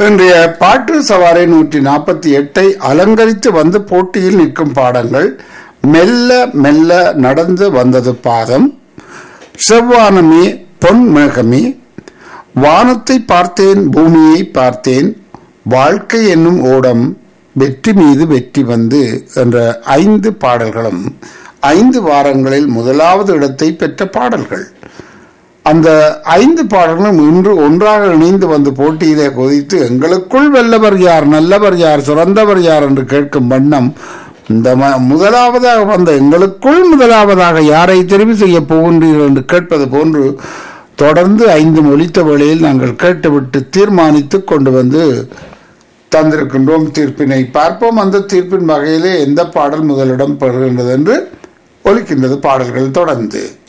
இன்றைய பாட்டு சவாரி நூற்றி நாற்பத்தி எட்டை அலங்கரித்து வந்து போட்டியில் நிற்கும் பாடங்கள் மெல்ல மெல்ல நடந்து வந்தது பாதம் செவ்வானமே பொன் மேகமே வானத்தை பார்த்தேன் பூமியை பார்த்தேன் வாழ்க்கை என்னும் ஓடம் வெற்றி மீது வெற்றி வந்து என்ற ஐந்து பாடல்களும் ஐந்து வாரங்களில் முதலாவது இடத்தை பெற்ற பாடல்கள் அந்த ஐந்து பாடல்களும் இன்று ஒன்றாக இணைந்து வந்து போட்டியிலே கொதித்து எங்களுக்குள் வெல்லவர் யார் நல்லவர் யார் சிறந்தவர் யார் என்று கேட்கும் வண்ணம் இந்த ம- முதலாவதாக வந்த எங்களுக்குள் முதலாவதாக யாரை தெரிவு செய்ய போகின்றீர்கள் என்று கேட்பது போன்று தொடர்ந்து ஐந்து ஒலித்த வேளையில் நாங்கள் கேட்டுவிட்டு தீர்மானித்து கொண்டு வந்து தந்திருக்கின்றோம் தீர்ப்பினை பார்ப்போம் அந்த தீர்ப்பின் வகையிலே எந்த பாடல் முதலிடம் பெறுகின்றது என்று ஒலிக்கின்றது பாடல்கள் தொடர்ந்து